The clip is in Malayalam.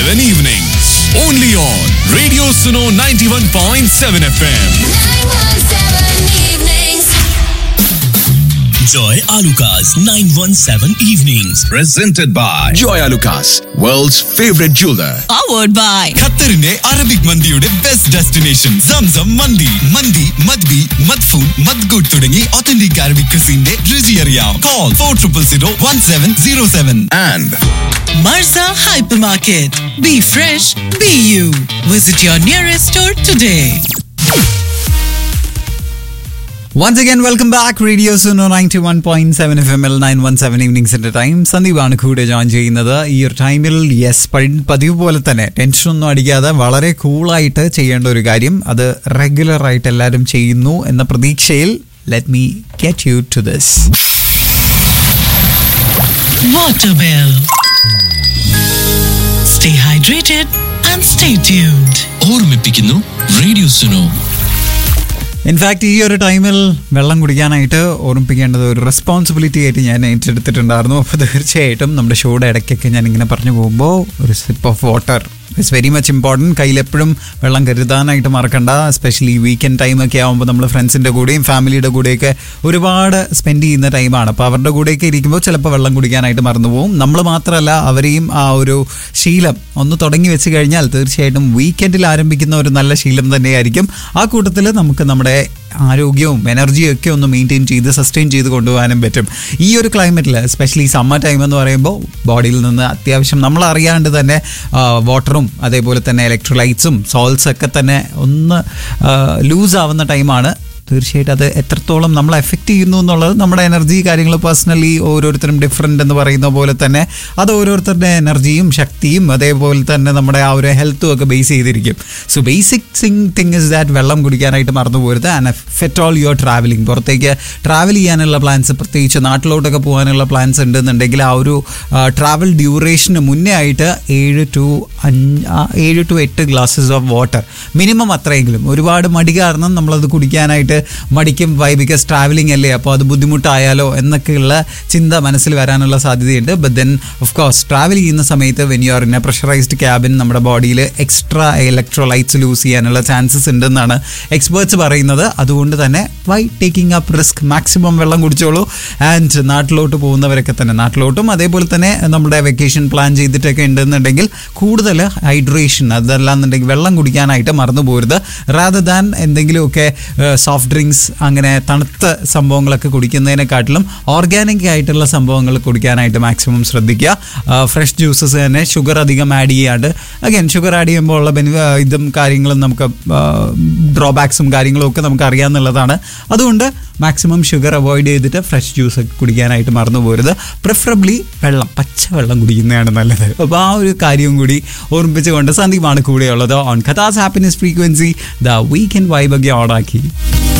107 evenings. Only on Radio Suno 91.7 FM. Joy Alukas 917 Evenings. Presented by Joy Lucas, world's favorite jeweler. powered by ഖത്തറിന്റെ അറബിക് മന്തിയുടെ ബെസ്റ്റ് ഡെസ്റ്റിനേഷൻ സംസം മന്തി മന്തി മദ്ബി മദ്ഫൂൺ മദ്ഗുഡ് തുടങ്ങി ഒത്തന്റിക് അറബിക് ക്രിസിന്റെ രുചി അറിയാം call four triple zero one seven zero seven And Marza Hypermarket. Be fresh, be you. Visit your nearest store today. Once again welcome back radio Suno ninety one point seven F M L nine one seven ഈവനിങ്സിന്റെ ടൈം സന്ദീപാണ് കൂടെ ജോയിൻ ചെയ്യുന്നത് ഈ ഒരു ടൈമിൽ യെസ് പതിവ് പോലെ തന്നെ ടെൻഷനൊന്നും അടിക്കാതെ വളരെ കൂളായിട്ട് ചെയ്യേണ്ട ഒരു കാര്യം അത് റെഗുലർ ആയിട്ട് എല്ലാവരും ചെയ്യുന്നു എന്ന പ്രതീക്ഷയിൽ let me get you to this Waterwell. Stay hydrated and stay tuned. ഓർമ്മിപ്പിക്കുന്നു റേഡിയോ സുനോ ഇൻഫാക്ട് ഈ ഒരു ടൈമിൽ വെള്ളം കുടിക്കാനായിട്ട് ഓർമ്മിപ്പിക്കേണ്ടത് ഒരു റെസ്പോൺസിബിലിറ്റി ആയിട്ട് ഞാൻ ഏറ്റെടുത്തിട്ടുണ്ടായിരുന്നു അപ്പോൾ തീർച്ചയായിട്ടും നമ്മുടെ ഷോയുടെ ഇടയ്ക്കൊക്കെ ഞാൻ ഇങ്ങനെ പറഞ്ഞു പോകുമ്പോൾ ഒരു sip of water it's very much important കയ്യിലെപ്പോഴും വെള്ളം കരുതാനായിട്ട് മറക്കണ്ട എസ്പെഷ്യലി വീക്കെൻഡ് ടൈമൊക്കെ ആകുമ്പോൾ നമ്മൾ ഫ്രണ്ട്സിൻ്റെ കൂടെയും ഫാമിലിയുടെ കൂടെയൊക്കെ ഒരുപാട് സ്പെൻഡ് ചെയ്യുന്ന ടൈമാണ് അപ്പോൾ അവരുടെ കൂടെയൊക്കെ ഇരിക്കുമ്പോൾ ചിലപ്പോൾ വെള്ളം കുടിക്കാനായിട്ട് മറന്നു പോകും നമ്മൾ മാത്രമല്ല അവരെയും ആ ഒരു ശീലം ഒന്ന് തുടങ്ങി വെച്ച് കഴിഞ്ഞാൽ തീർച്ചയായിട്ടും വീക്കെൻഡിൽ ആരംഭിക്കുന്ന ഒരു നല്ല ശീലം തന്നെയായിരിക്കും ആ കൂട്ടത്തിൽ നമുക്ക് നമ്മുടെ ആരോഗ്യവും എനർജിയും ഒക്കെ ഒന്ന് മെയിൻറ്റെയിൻ ചെയ്ത് സസ്റ്റെയിൻ ചെയ്ത് കൊണ്ടുപോകാനും പറ്റും ഈ ഒരു ക്ലൈമറ്റിൽ എസ്പെഷ്യലി സമ്മർ ടൈം എന്ന് പറയുമ്പോൾ ബോഡിയിൽ നിന്ന് അത്യാവശ്യം നമ്മൾ അറിയാണ്ട് തന്നെ വാട്ടറും അതേപോലെ തന്നെ ഇലക്ട്രോലൈറ്റ്സും സോൾസ് ഒക്കെ തന്നെ ഒന്ന് ലൂസ് ആവുന്ന ടൈമാണ് തീർച്ചയായിട്ടും അത് എത്രത്തോളം നമ്മളെ എഫക്റ്റ് ചെയ്യുന്നു എന്നുള്ളത് നമ്മുടെ എനർജി കാര്യങ്ങൾ പേഴ്സണലി ഓരോരുത്തരും ഡിഫറെൻ്റ് എന്ന് പറയുന്ന പോലെ തന്നെ അത് ഓരോരുത്തരുടെ എനർജിയും ശക്തിയും അതേപോലെ തന്നെ നമ്മുടെ ആ ഒരു ഹെൽത്തും ഒക്കെ ബേസ് ചെയ്തിരിക്കും സോ ബേസിക് സിങ് തിങ് ഇസ് ദാറ്റ് വെള്ളം കുടിക്കാനായിട്ട് മറന്നു പോരുത് and fit all your travelling പുറത്തേക്ക് ട്രാവൽ ചെയ്യാനുള്ള പ്ലാൻസ് പ്രത്യേകിച്ച് നാട്ടിലോട്ടൊക്കെ പോകാനുള്ള പ്ലാൻസ് ഉണ്ടെന്നുണ്ടെങ്കിൽ ആ ഒരു ട്രാവൽ ഡ്യൂറേഷന് മുന്നേ ആയിട്ട് ഏഴ് ടു അഞ്ച് ആ, ഏഴ് ടു എട്ട് ഗ്ലാസ്സസ് ഓഫ് വാട്ടർ മിനിമം അത്രയെങ്കിലും ഒരുപാട് മടി കാരണം നമ്മളത് കുടിക്കാനായിട്ട് മടിക്കും വൈ ബിക്കോസ് ട്രാവലിംഗ് അല്ലേ അപ്പോൾ അത് ബുദ്ധിമുട്ടായാലോ എന്നൊക്കെയുള്ള ചിന്ത മനസ്സിൽ വരാനുള്ള സാധ്യതയുണ്ട് but then of course travel ചെയ്യുന്ന സമയത്ത് when you are in a pressurised cabin നമ്മുടെ ബോഡിയിൽ എക്സ്ട്രാ ഇലക്ട്രോലൈറ്റ്സ് ലൂസ് ചെയ്യാനുള്ള ചാൻസസ് ഉണ്ടെന്നാണ് എക്സ്പേർട്സ് പറയുന്നത് അതുകൊണ്ട് തന്നെ why taking up risk maximum വെള്ളം കുടിച്ചോളൂ ആൻഡ് നാട്ടിലോട്ട് പോകുന്നവരൊക്കെ തന്നെ നാട്ടിലോട്ടും അതേപോലെ തന്നെ നമ്മുടെ വെക്കേഷൻ പ്ലാൻ ചെയ്തിട്ടൊക്കെ ഉണ്ടെന്നുണ്ടെങ്കിൽ കൂടുതൽ ഹൈഡ്രേഷൻ അതല്ലാന്നുണ്ടെങ്കിൽ വെള്ളം കുടിക്കാനായിട്ട് മറന്നു പോരുത് റാദർ ദാൻ എന്തെങ്കിലുമൊക്കെ സോഫ്റ്റ് ഡ്രിങ്ക്സ് അങ്ങനെ തണുത്ത സംഭവങ്ങളൊക്കെ കുടിക്കുന്നതിനെക്കാട്ടിലും ഓർഗാനിക് ആയിട്ടുള്ള സംഭവങ്ങൾ കുടിക്കാനായിട്ട് മാക്സിമം ശ്രദ്ധിക്കുക ഫ്രഷ് ജ്യൂസസ് തന്നെ ഷുഗർ അധികം ആഡ് ചെയ്യാണ്ട് അഗൈൻ ഷുഗർ ആഡ് ചെയ്യുമ്പോൾ ഉള്ള ബെനി ഇതും കാര്യങ്ങളും നമുക്ക് ഡ്രോബാക്സും കാര്യങ്ങളും ഒക്കെ നമുക്ക് അറിയാമെന്നുള്ളതാണ് അതുകൊണ്ട് മാക്സിമം ഷുഗർ അവോയ്ഡ് ചെയ്തിട്ട് ഫ്രഷ് ജ്യൂസ് ഒക്കെ കുടിക്കാനായിട്ട് മറന്നു പോരുത് പ്രിഫറബ്ലി വെള്ളം പച്ച വെള്ളം കുടിക്കുന്നതാണ് നല്ലത് അപ്പോൾ ആ ഒരു കാര്യവും കൂടി ഓർമ്മിപ്പിച്ചുകൊണ്ട് സന്ദീപാണ് കൂടെയുള്ളത് ഓൺ കഥാസ് ഹാപ്പിനെസ് ഫ്രീക്വൻസി ദ വീക്കെൻഡ് വൈബൊക്കെ ഓണാക്കി